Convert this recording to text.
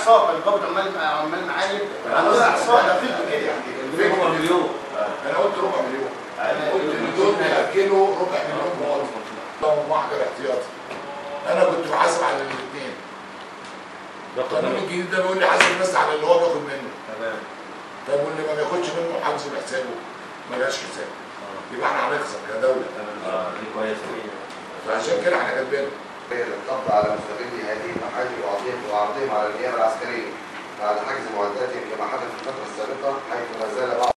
احصاء كان ضابط عمال عمال معايا عندنا احصاء دقيق كده يعني الفكرة ربع مليون انا قلت ربع مليون أنا قلت ان دول بياكلوا ربع مليون مواطن لو محضر احتياطي انا كنت بحاسب على الاثنين القانون الجديد ده بيقول لي حاسب بس على اللي هو بياخد منه تمام طب واللي ما بياخدش منه حافظ بحسابه ملهاش حساب يبقى احنا هنخسر كدوله اه دي كويسه فعشان كده احنا كاتبين القبض على مستغلي هذه المحاجر وعرضهم وعرضهم على النيابه العسكريه بعد حجز معداتهم كما حدث في الفتره السابقه حيث ما زال بعض